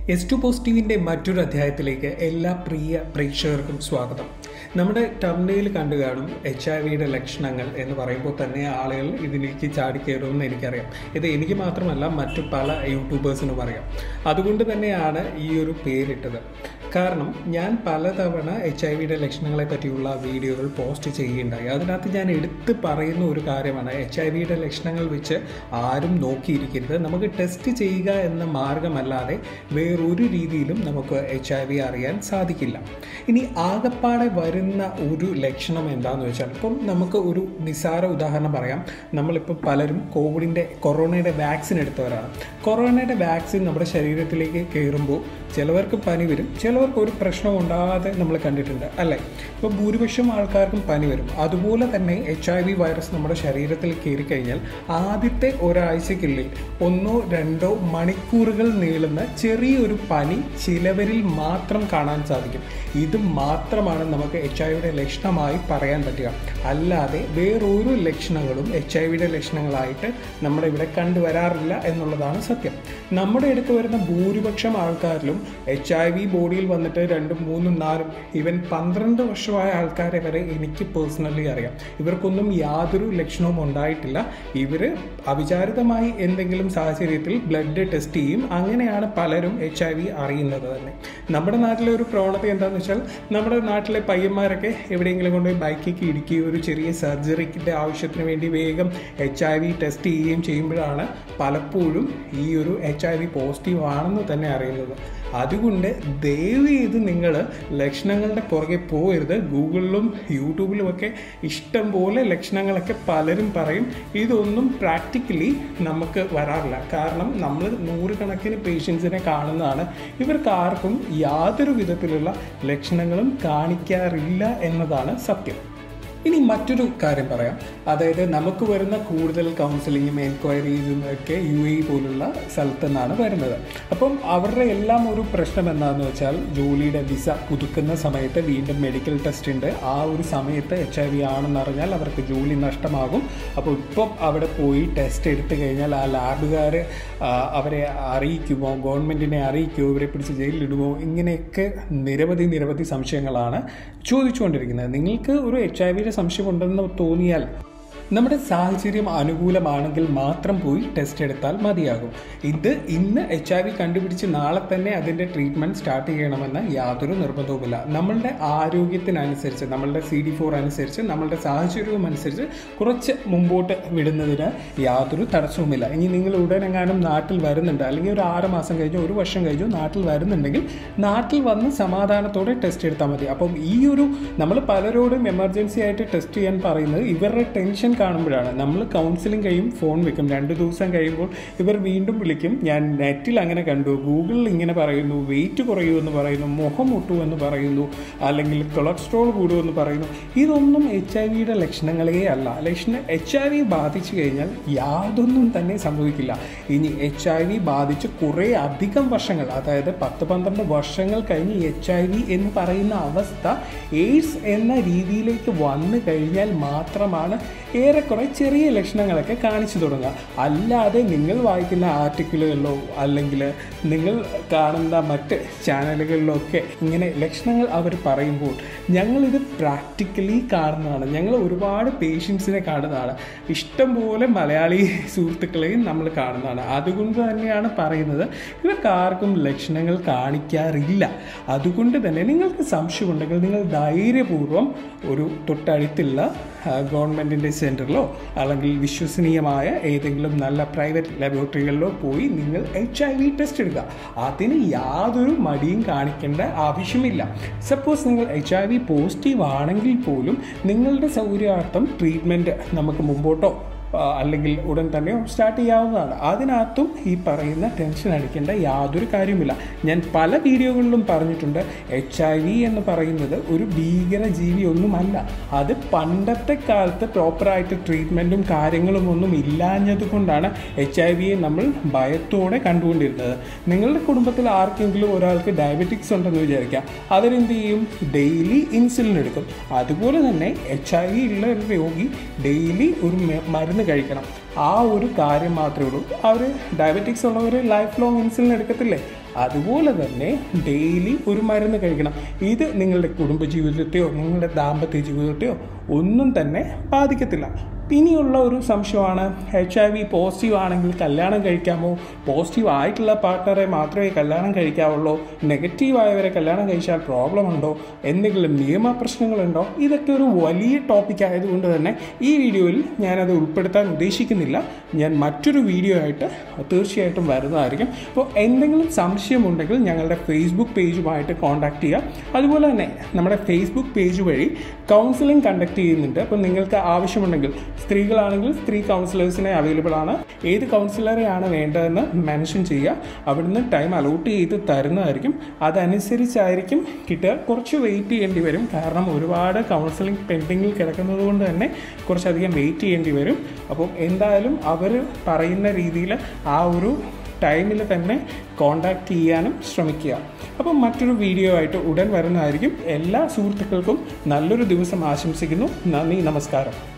S to പോസിറ്റീവിൻ്റെ മറ്റൊരു അധ്യായത്തിലേക്ക് എല്ലാ പ്രിയ പ്രേക്ഷകർക്കും സ്വാഗതം നമ്മുടെ ടംനയിൽ കണ്ടു കാണും എച്ച് ഐ വിയുടെ ലക്ഷണങ്ങൾ എന്ന് പറയുമ്പോൾ തന്നെ ആളുകൾ ഇതിലേക്ക് ചാടിക്കയറുമെന്ന് എനിക്കറിയാം ഇത് എനിക്ക് മാത്രമല്ല മറ്റു പല യൂട്യൂബേഴ്സിനും അറിയാം അതുകൊണ്ട് തന്നെയാണ് ഈ ഒരു പേരിട്ടത് കാരണം ഞാൻ പലതവണ എച്ച് ഐ വിയുടെ ലക്ഷണങ്ങളെ പറ്റിയുള്ള വീഡിയോകൾ പോസ്റ്റ് ചെയ്യുകയുണ്ടായി അതിനകത്ത് ഞാൻ എടുത്ത് പറയുന്ന ഒരു കാര്യമാണ് എച്ച് ഐ വിയുടെ ലക്ഷണങ്ങൾ വെച്ച് ആരും നോക്കിയിരിക്കരുത് നമുക്ക് ടെസ്റ്റ് ചെയ്യുക എന്ന മാർഗമല്ലാതെ വേറൊരു രീതിയിലും നമുക്ക് എച്ച് ഐ വി അറിയാൻ സാധിക്കില്ല ഇനി ആകപ്പാടെ വരുന്ന ഒരു ലക്ഷണം എന്താണെന്ന് വെച്ചാൽ ഇപ്പം നമുക്ക് ഒരു നിസ്സാര ഉദാഹരണം പറയാം നമ്മളിപ്പോൾ പലരും കോവിഡിൻ്റെ കൊറോണയുടെ വാക്സിൻ എടുത്തവരാണ് കൊറോണയുടെ വാക്സിൻ നമ്മുടെ ശരീരത്തിലേക്ക് കയറുമ്പോൾ ചിലവർക്ക് പനി വരും ചിലവർക്ക് ഒരു പ്രശ്നം ഉണ്ടാകാതെ നമ്മൾ കണ്ടിട്ടുണ്ട് അല്ലേ ഇപ്പോൾ ഭൂരിപക്ഷം ആൾക്കാർക്കും പനി വരും അതുപോലെ തന്നെ എച്ച് ഐ വി വൈറസ് നമ്മുടെ ശരീരത്തിൽ കയറി കഴിഞ്ഞാൽ ആദ്യത്തെ ഒരാഴ്ചയ്ക്കുള്ളിൽ ഒന്നോ രണ്ടോ മണിക്കൂറുകൾ നീളുന്ന ചെറിയൊരു പനി ചിലവരിൽ മാത്രം കാണാൻ സാധിക്കും ഇത് മാത്രമാണ് നമുക്ക് എച്ച് ഐ വിയുടെ ലക്ഷണമായി പറയാൻ പറ്റുക അല്ലാതെ വേറൊരു ലക്ഷണങ്ങളും എച്ച് ഐ വിയുടെ ലക്ഷണങ്ങളായിട്ട് നമ്മുടെ ഇവിടെ കണ്ടുവരാറില്ല എന്നുള്ളതാണ് സത്യം നമ്മുടെ അടുത്ത് വരുന്ന ഭൂരിപക്ഷം ആൾക്കാരിലും എച്ച് ഐ വി ബോഡിയിൽ വന്നിട്ട് രണ്ടും മൂന്നും നാലും ഈവൻ പന്ത്രണ്ട് വർഷമായ ആൾക്കാരെ വരെ എനിക്ക് പേഴ്സണലി അറിയാം ഇവർക്കൊന്നും യാതൊരു ലക്ഷണവും ഉണ്ടായിട്ടില്ല ഇവർ അവിചാരിതമായി എന്തെങ്കിലും സാഹചര്യത്തിൽ ബ്ലഡ് ടെസ്റ്റ് ചെയ്യും അങ്ങനെയാണ് പലരും എച്ച് ഐ വി അറിയുന്നത് തന്നെ നമ്മുടെ നാട്ടിലെ ഒരു പ്രവണത എന്താണെന്ന് വെച്ചാൽ നമ്മുടെ നാട്ടിലെ പയ്യന്മാരൊക്കെ എവിടെയെങ്കിലും കൊണ്ടുപോയി ബൈക്കിലേക്ക് ഇടിക്കുകയോ ഒരു ചെറിയ സർജറിക്കിൻ്റെ ആവശ്യത്തിന് വേണ്ടി വേഗം എച്ച് ഐ വി ടെസ്റ്റ് ചെയ്യുകയും ചെയ്യുമ്പോഴാണ് പലപ്പോഴും ഈ ഒരു എച്ച് ഐ വി പോസിറ്റീവ് ആണെന്ന് തന്നെ അറിയുന്നത് അതുകൊണ്ട് ദയവ് ചെയ്ത് നിങ്ങൾ ലക്ഷണങ്ങളുടെ പുറകെ പോകരുത് ഗൂഗിളിലും യൂട്യൂബിലുമൊക്കെ ഇഷ്ടം പോലെ ലക്ഷണങ്ങളൊക്കെ പലരും പറയും ഇതൊന്നും പ്രാക്ടിക്കലി നമുക്ക് വരാറില്ല കാരണം നമ്മൾ നൂറുകണക്കിന് പേഷ്യൻസിനെ കാണുന്നതാണ് ഇവർക്ക് ആർക്കും യാതൊരു വിധത്തിലുള്ള ലക്ഷണങ്ങളും കാണിക്കാറില്ല എന്നതാണ് സത്യം ഇനി മറ്റൊരു കാര്യം പറയാം അതായത് നമുക്ക് വരുന്ന കൂടുതൽ കൗൺസിലിങ്ങും എൻക്വയറീസും ഒക്കെ യു എ പോലുള്ള സ്ഥലത്തു നിന്നാണ് വരുന്നത് അപ്പം അവരുടെ എല്ലാം ഒരു പ്രശ്നം എന്താണെന്ന് വെച്ചാൽ ജോലിയുടെ വിസ പുതുക്കുന്ന സമയത്ത് വീണ്ടും മെഡിക്കൽ ടെസ്റ്റ് ഉണ്ട് ആ ഒരു സമയത്ത് എച്ച് ഐ വി ആണെന്ന് അറിഞ്ഞാൽ അവർക്ക് ജോലി നഷ്ടമാകും അപ്പോൾ ഇപ്പം അവിടെ പോയി ടെസ്റ്റ് എടുത്തു കഴിഞ്ഞാൽ ആ ലാബുകാർ അവരെ അറിയിക്കുമോ ഗവൺമെൻറ്റിനെ അറിയിക്കുമോ ഇവരെ പിടിച്ച് ജയിലിലിടുമോ ഇങ്ങനെയൊക്കെ നിരവധി നിരവധി സംശയങ്ങളാണ് ചോദിച്ചുകൊണ്ടിരിക്കുന്നത് നിങ്ങൾക്ക് ഒരു എച്ച് ഐ വിയുടെ സംശയമുണ്ടെന്ന് തോന്നിയാൽ നമ്മുടെ സാഹചര്യം അനുകൂലമാണെങ്കിൽ മാത്രം പോയി ടെസ്റ്റ് എടുത്താൽ മതിയാകും ഇത് ഇന്ന് എച്ച് ഐ വി കണ്ടുപിടിച്ച് നാളെ തന്നെ അതിൻ്റെ ട്രീറ്റ്മെൻറ്റ് സ്റ്റാർട്ട് ചെയ്യണമെന്ന് യാതൊരു നിർബന്ധവുമില്ല നമ്മളുടെ ആരോഗ്യത്തിനനുസരിച്ച് നമ്മളുടെ സി ഡി ഫോർ അനുസരിച്ച് നമ്മളുടെ സാഹചര്യവും അനുസരിച്ച് കുറച്ച് മുമ്പോട്ട് വിടുന്നതിന് യാതൊരു തടസ്സവുമില്ല ഇനി നിങ്ങൾ ഉടനെങ്ങാനും നാട്ടിൽ വരുന്നുണ്ട് അല്ലെങ്കിൽ ഒരു ആറ് മാസം കഴിഞ്ഞോ ഒരു വർഷം കഴിഞ്ഞോ നാട്ടിൽ വരുന്നുണ്ടെങ്കിൽ നാട്ടിൽ വന്ന് സമാധാനത്തോടെ ടെസ്റ്റ് എടുത്താൽ മതി അപ്പം ഈ ഒരു നമ്മൾ പലരോടും എമർജൻസി ആയിട്ട് ടെസ്റ്റ് ചെയ്യാൻ പറയുന്നത് ഇവരുടെ ടെൻഷൻ കാണുമ്പോഴാണ് നമ്മൾ കൗൺസിലിംഗ് കഴിയും ഫോൺ വെക്കും രണ്ട് ദിവസം കഴിയുമ്പോൾ ഇവർ വീണ്ടും വിളിക്കും ഞാൻ നെറ്റിൽ അങ്ങനെ കണ്ടു ഗൂഗിളിൽ ഇങ്ങനെ പറയുന്നു വെയിറ്റ് കുറയുമെന്ന് പറയുന്നു മുഖം മുട്ടുമെന്ന് പറയുന്നു അല്ലെങ്കിൽ കൊളസ്ട്രോൾ കൂടുമെന്ന് പറയുന്നു ഇതൊന്നും എച്ച് ഐ വിയുടെ ലക്ഷണങ്ങളേ അല്ല ലക്ഷണം എച്ച് ഐ വി ബാധിച്ചു കഴിഞ്ഞാൽ യാതൊന്നും തന്നെ സംഭവിക്കില്ല ഇനി എച്ച് ഐ വി ബാധിച്ച് കുറേ അധികം വർഷങ്ങൾ അതായത് പത്ത് പന്ത്രണ്ട് വർഷങ്ങൾ കഴിഞ്ഞ് എച്ച് ഐ വി എന്ന് പറയുന്ന അവസ്ഥ എയ്ഡ്സ് എന്ന രീതിയിലേക്ക് വന്നു കഴിഞ്ഞാൽ മാത്രമാണ് ഏറെക്കുറെ ചെറിയ ലക്ഷണങ്ങളൊക്കെ കാണിച്ചു തുടങ്ങുക അല്ലാതെ നിങ്ങൾ വായിക്കുന്ന ആർട്ടിക്കിളുകളിലോ അല്ലെങ്കിൽ നിങ്ങൾ കാണുന്ന മറ്റ് ചാനലുകളിലോ ഒക്കെ ഇങ്ങനെ ലക്ഷണങ്ങൾ അവർ പറയുമ്പോൾ ഞങ്ങളിത് പ്രാക്ടിക്കലി കാണുന്നതാണ് ഞങ്ങൾ ഒരുപാട് പേഷ്യൻസിനെ കാണുന്നതാണ് ഇഷ്ടംപോലെ മലയാളി സുഹൃത്തുക്കളെയും നമ്മൾ കാണുന്നതാണ് അതുകൊണ്ട് തന്നെയാണ് പറയുന്നത് ഇവർക്ക് ആർക്കും ലക്ഷണങ്ങൾ കാണിക്കാറില്ല അതുകൊണ്ട് തന്നെ നിങ്ങൾക്ക് സംശയമുണ്ടെങ്കിൽ നിങ്ങൾ ധൈര്യപൂർവ്വം ഒരു തൊട്ടടുത്തുള്ള ഗവൺമെൻറ്റിൻ്റെ സെൻറ്ററിലോ അല്ലെങ്കിൽ വിശ്വസനീയമായ ഏതെങ്കിലും നല്ല പ്രൈവറ്റ് ലബോറട്ടറികളിലോ പോയി നിങ്ങൾ എച്ച് ഐ വി ടെസ്റ്റ് എടുക്കുക അതിന് യാതൊരു മടിയും കാണിക്കേണ്ട ആവശ്യമില്ല സപ്പോസ് നിങ്ങൾ എച്ച് ഐ വി പോസിറ്റീവ് ആണെങ്കിൽ പോലും നിങ്ങളുടെ സൗകര്യാർത്ഥം ട്രീറ്റ്മെൻറ്റ് നമുക്ക് മുമ്പോട്ടോ അല്ലെങ്കിൽ ഉടൻ തന്നെ സ്റ്റാർട്ട് ചെയ്യാവുന്നതാണ് അതിനകത്തും ഈ പറയുന്ന ടെൻഷൻ അടിക്കേണ്ട യാതൊരു കാര്യമില്ല ഞാൻ പല വീഡിയോകളിലും പറഞ്ഞിട്ടുണ്ട് എച്ച് ഐ വി എന്ന് പറയുന്നത് ഒരു ഭീകര ജീവി ഒന്നുമല്ല അത് പണ്ടത്തെ കാലത്ത് പ്രോപ്പറായിട്ട് ട്രീറ്റ്മെൻറ്റും കാര്യങ്ങളും ഒന്നും ഇല്ലാഞ്ഞത് കൊണ്ടാണ് എച്ച് ഐ വിയെ നമ്മൾ ഭയത്തോടെ കണ്ടുകൊണ്ടിരുന്നത് നിങ്ങളുടെ കുടുംബത്തിൽ ആർക്കെങ്കിലും ഒരാൾക്ക് ഡയബറ്റിക്സ് ഉണ്ടെന്ന് വിചാരിക്കാം അവരെന്ത് ചെയ്യും ഡെയിലി ഇൻസുലിൻ എടുക്കും അതുപോലെ തന്നെ എച്ച് ഐ വി ഉള്ള ഒരു രോഗി ഡെയിലി ഒരു മരുന്ന് കഴിക്കണം ആ ഒരു കാര്യം മാത്രമേ ഉള്ളൂ അവർ ഡയബറ്റിക്സ് ഉള്ളവർ ലൈഫ് ലോങ് ഇൻസുലിൻ എടുക്കത്തില്ലേ അതുപോലെ തന്നെ ഡെയിലി ഒരു മരുന്ന് കഴിക്കണം ഇത് നിങ്ങളുടെ കുടുംബജീവിതത്തെയോ നിങ്ങളുടെ ദാമ്പത്യ ജീവിതത്തെയോ ഒന്നും തന്നെ ബാധിക്കത്തില്ല ഇനിയുള്ള ഒരു സംശയമാണ് എച്ച് ഐ വി പോസിറ്റീവ് ആണെങ്കിൽ കല്യാണം കഴിക്കാമോ പോസിറ്റീവ് ആയിട്ടുള്ള പാർട്ട്ണറെ മാത്രമേ കല്യാണം കഴിക്കാവുള്ളൂ നെഗറ്റീവ് ആയവരെ കല്യാണം കഴിച്ചാൽ പ്രോബ്ലം ഉണ്ടോ എന്തെങ്കിലും നിയമ പ്രശ്നങ്ങളുണ്ടോ ഇതൊക്കെ ഒരു വലിയ ടോപ്പിക് ആയതുകൊണ്ട് തന്നെ ഈ വീഡിയോയിൽ ഞാനത് ഉൾപ്പെടുത്താൻ ഉദ്ദേശിക്കുന്നില്ല ഞാൻ മറ്റൊരു വീഡിയോ ആയിട്ട് തീർച്ചയായിട്ടും വരുന്നതായിരിക്കും അപ്പോൾ എന്തെങ്കിലും സംശയമുണ്ടെങ്കിൽ ഞങ്ങളുടെ ഫേസ്ബുക്ക് പേജുമായിട്ട് കോൺടാക്ട് ചെയ്യുക അതുപോലെ തന്നെ നമ്മുടെ ഫേസ്ബുക്ക് പേജ് വഴി കൗൺസിലിംഗ് കണ്ടക്ട് ചെയ്യുന്നുണ്ട് അപ്പോൾ നിങ്ങൾക്ക് ആവശ്യമുണ്ടെങ്കിൽ സ്ത്രീകളാണെങ്കിൽ സ്ത്രീ കൗൺസിലേഴ്സിനെ അവൈലബിൾ ആണ് ഏത് കൗൺസിലറെയാണ് വേണ്ടതെന്ന് മെൻഷൻ ചെയ്യുക അവിടുന്ന് ടൈം അലോട്ട് ചെയ്ത് തരുന്നതായിരിക്കും അതനുസരിച്ചായിരിക്കും കിട്ടുക കുറച്ച് വെയിറ്റ് ചെയ്യേണ്ടി വരും കാരണം ഒരുപാട് കൗൺസിലിംഗ് പെൻഡിങ്ങിൽ കിടക്കുന്നത് കൊണ്ട് തന്നെ കുറച്ചധികം വെയിറ്റ് ചെയ്യേണ്ടി വരും അപ്പം എന്തായാലും അവർ പറയുന്ന രീതിയിൽ ആ ഒരു ടൈമിൽ തന്നെ കോണ്ടാക്ട് ചെയ്യാനും ശ്രമിക്കുക അപ്പം മറ്റൊരു വീഡിയോ ആയിട്ട് ഉടൻ വരുന്നതായിരിക്കും എല്ലാ സുഹൃത്തുക്കൾക്കും നല്ലൊരു ദിവസം ആശംസിക്കുന്നു നന്ദി നമസ്കാരം